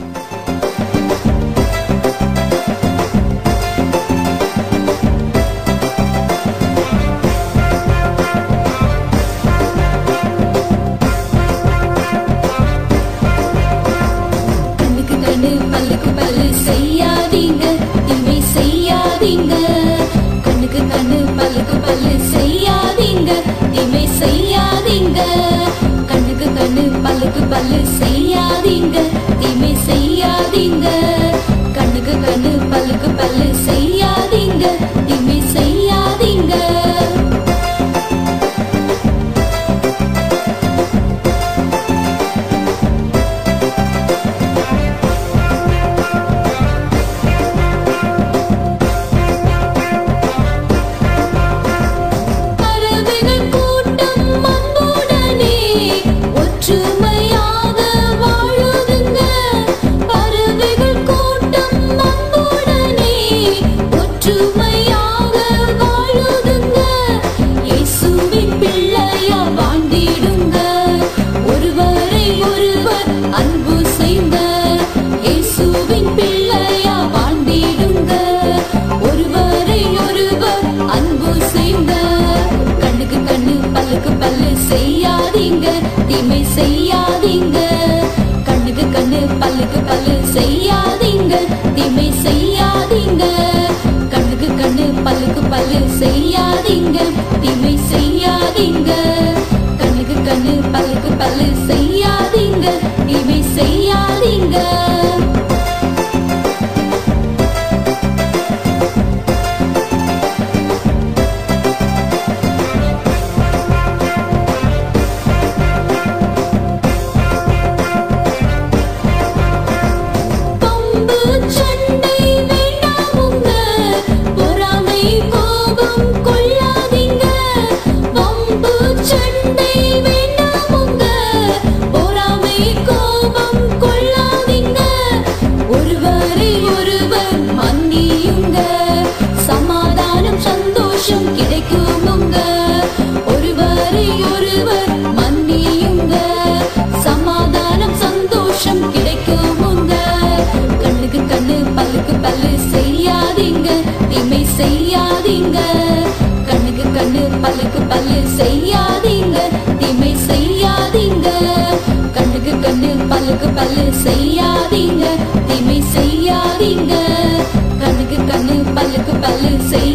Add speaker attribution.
Speaker 1: கண்ணுக்கு கண்ணு பல்லுக்கு பல்லு செய்யாதீங்க தீமை செய்யாதீங்க கண்ணுக்கு கண்ணு பல்லுக்கு பல்லு செய்யாதீங்க தீமை செய்யாதீங்க கண்ணுக்கு கண்ணு பல்லுக்கு பல்லு செய்யாதீங்க தீமை செய்யாதீங்க கண்ணுக்கு கண்ணு பல்லுக்கு பல்லு செய்யாதீங்க தீமை செய்யாதீங்க பறவைகள் கூட்டம் அன்புடனே ஒற்றுமையாக வாழுதுங்க பறவைகள் கூட்டம் அன்புடனே ஒற்றுமையாக வாழுதுங்க இயேசுவின் பிள்ளையா வாழ்ந்திடுங்க ஒருவரை ஒருவர் அன்பு செய்த இயேசுவின் பிள்ளையா வாழ்ந்திடுங்க ஒருவரை ஒருவர் அன்பு செய்த கண்ணுக்கு கண்ணு பல்லுக்கு பல்லு செய்யாதீங்க தீமை செய்யாதீங்க கண்ணுக்கு கண்ணு பல்லுக்கு பல்லு செய்யாதீங்க தீமை செய்யாதீங்க கண்ணுக்கு கண்ணு பல்லுக்கு பல்லு செய்யாதீங்க தீமை செய்யாதீங்க கண்ணுக்கு கண்ணு பல்லுக்கு பல்லு செய்யாதீங்க தீமை செய்யாதீங்க பம்பு சண்டை வேண்டாமுங்க பொறாமை கோபம் கொள்ளாதீங்க பம்பு சண்டை வேண்டாமுங்க பொறாமை கோபம் கொள்ளாதீங்க ஒருவரை ஒருவர் மன்னியுங்க சமாதானம் சந்தோஷம் கிடைக்குமுங்க ஒருவரை ஒருவர் மன்னியுங்க சமாதானம் சந்தோஷம் கிடைக்குமுங்க கண்ணுக்கு கண்ணு பல்லுக்கு பல்லு செய்யாதீங்க தீமை செய்யாதீங்க கண்ணுக்கு கண்ணு பல்லுக்கு பல்லு செய்யாதீங்க தீமை செய்யாதீங்க கண்ணுக்கு கண்ணு பல்லுக்கு பல்லு செய்யாதீங்க தீமை செய்யாதீங்க கண்ணுக்கு கண்ணு பல்லுக்கு பல்லு செய்ய